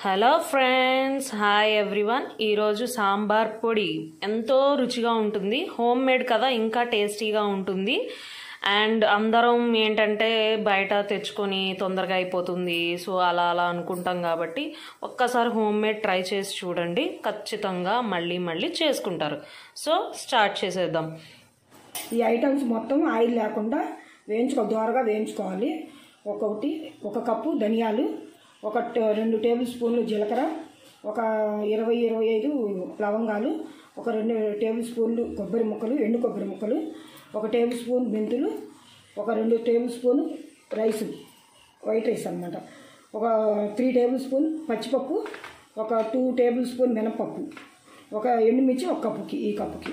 Hello friends hi everyone ఈరోజు సాంబార్ పొడి ఎంతో రుచిగా ఉంటుంది హోమ్ మేడ్ కదా ఇంకా టేస్టీగా ఉంటుంది అండ్ అందరం ఏంటంటే బయట తెచ్చుకొని తొందరగా అయిపోతుంది సో అలా అలా అనుకుంటాం కాబట్టి ఒక్కసారి హోమ్ మేడ్ ట్రై చేసి చూడండి ఖచ్చితంగా మళ్ళీ మళ్ళీ చేసుకుంటారు సో స్టార్ట్ చేసేద్దాం ఈ ఐటమ్స్ మొత్తం ఆయిల్ లేకుండా వేయించుకో దోరగా వేయించుకోవాలి ఒక్కొక్కటి ఒక కప్పు ధనియాలు ఒక ట- రెండు టేబుల్ స్పూన్లు జీలకర్ర ఒక ఇరవై ఇరవై ఐదు లవంగాలు ఒక రెండు టేబుల్ స్పూన్లు కొబ్బరి ముక్కలు ఎండు కొబ్బరి ముక్కలు ఒక టేబుల్ స్పూన్ మెంతులు ఒక రెండు tablespoon rice white rice అన్నమాట ఒక త్రీ టేబుల్ స్పూన్ పచ్చిపప్పు ఒక టూ టేబుల్ స్పూన్ మినపప్పు ఒక ఎండుమిర్చి ఒక కప్పుకి ఈ కప్పుకి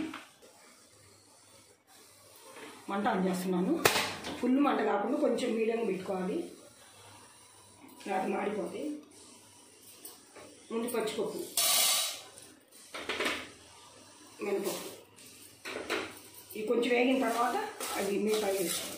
మంట ఆన్ చేస్తున్నాను ఫుల్ మంట కాకుండా కొంచెం మీడియం పెట్టుకోవాలి లేకపోతే మాడిపోతాయి ముందు పచ్చిపప్పు మినపప్పు ఇవి కొంచెం వేగిన తర్వాత అవి మిగతా వేసుకోవాలి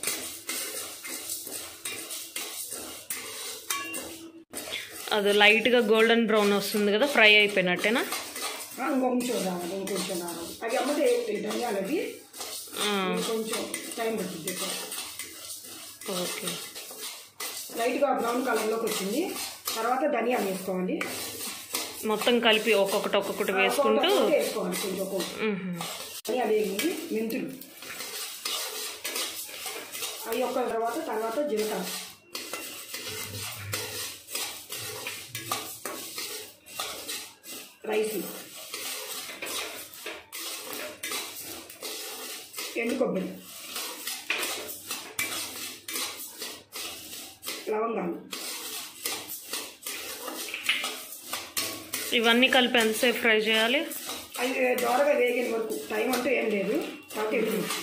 అది లైట్గా గోల్డెన్ బ్రౌన్ వస్తుంది కదా ఫ్రై అయిపోయినట్టేనా ఆ, ఇంకొంచెం రావాలి ఇంకొంచెం రావాలి అవి అమ్మతే ధనియాలు అవి ఆ, కొంచెం టైం పడుతుంది ఎక్కువ. ఓకే లైట్గా బ్రౌన్ కలర్లోకి వచ్చింది తర్వాత ధనియాలు వేసుకోవాలి మొత్తం కలిపి ఒక్కొక్కటి ఒక్కొక్కటి వేసుకుంటూ ఒక్కొక్కటి వేసుకోవాలి కొంచెం ఒక్కొక్కటి మ్హూ. ధనియాలు వేగింది మెంతులు అవి ఒక్క తర్వాత తర్వాత జీలకర్ర రైస్ ఎండు కొబ్బరి లవంగాలు ఇవన్నీ కలిపి ఎంతసేపు ఫ్రై చేయాలి అవి దోరగా వేగిన వరకు టైం అంటూ ఏం లేదు కాబట్టి ఎండుమిర్చి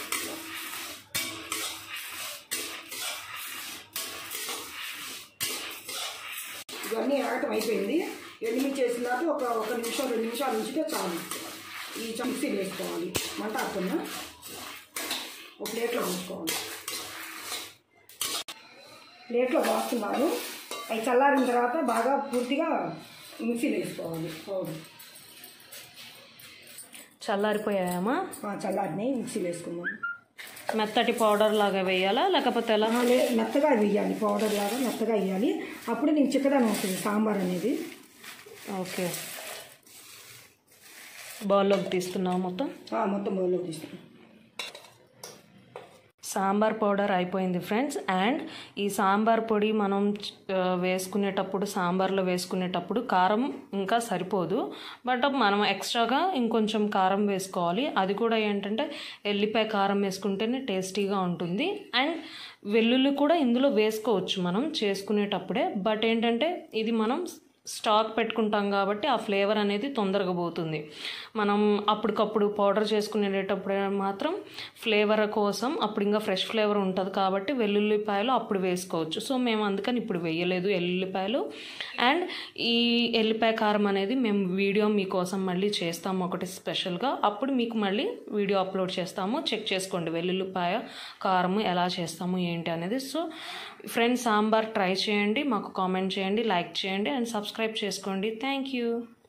ఇవన్నీ ఆగటం అయిపోయింది ఎండుమిర్చి వేసిన తర్వాత ఒక ఒక నిమిషం రెండు నిమిషాలు ఉంచితే చాలు ఈ మిక్సీ వేసుకోవాలి మంట ఆడుతున్నా ఒక ప్లేట్లో పోసుకోవాలి ప్లేట్లో పోస్తున్నాను అవి చల్లారిన తర్వాత బాగా పూర్తిగా మిక్సీలో వేసుకోవాలి పౌడర్ చల్లారిపోయాయమ్మా ఆ, చల్లారినాయి మిక్సీలో వేసుకున్నాం మెత్తటి పౌడర్ లాగా వేయాలా లేకపోతే ఎలా ఆ, లే- మెత్తగా వేయాలి పౌడర్ లాగా మెత్తగా వేయాలి అప్పుడు నీకు చిక్కదనం వస్తుంది సాంబార్ అనేది ఓకే బౌల్లోకి తీస్తున్నావు మొత్తం ఆ, మొత్తం బౌల్లోకి తీసుకున్నాం సాంబార్ పౌడర్ అయిపోయింది ఫ్రెండ్స్ అండ్ ఈ సాంబార్ పొడి మనం ఆ, వేసుకునేటప్పుడు సాంబార్లో వేసుకునేటప్పుడు కారం ఇంకా సరిపోదు బట్ మనం ఎక్స్ట్రాగా ఇంకొంచెం కారం వేసుకోవాలి అది కూడా ఏంటంటే ఎల్లిపాయ కారం వేసుకుంటేనే టేస్టీగా ఉంటుంది అండ్ వెల్లుల్లి కూడా ఇందులో వేసుకోవచ్చు మనం చేసుకునేటప్పుడే బట్ ఏంటంటే ఇది మనం స్టాక్ పెట్టుకుంటాం కాబట్టి ఆ ఫ్లేవర్ అనేది తొందరగా పోతుంది మనం అప్పటికప్పుడు పౌడర్ చేసుకునేటప్పుడు మాత్రం ఫ్లేవర్ కోసం అప్పుడు ఇంకా ఫ్రెష్ ఫ్లేవర్ ఉంటుంది కాబట్టి వెల్లుల్లిపాయలు అప్పుడు వేసుకోవచ్చు సో మేము అందుకని ఇప్పుడు వేయలేదు ఎల్లుల్లిపాయలు అండ్ ఈ ఎల్లిపాయ కారం అనేది మేము వీడియో మీకోసం మళ్ళీ చేస్తాము ఒకటి స్పెషల్గా అప్పుడు మీకు మళ్ళీ వీడియో అప్లోడ్ చేస్తాము చెక్ చేసుకోండి వెల్లుల్లిపాయ కారము ఎలా చేస్తాము ఏంటి అనేది సో ఫ్రెండ్స్ సాంబార్ ట్రై చేయండి మాకు కామెంట్ చేయండి లైక్ చేయండి అండ్ సబ్స్క్రైబ్ చేసుకోండి థ్యాంక్ యూ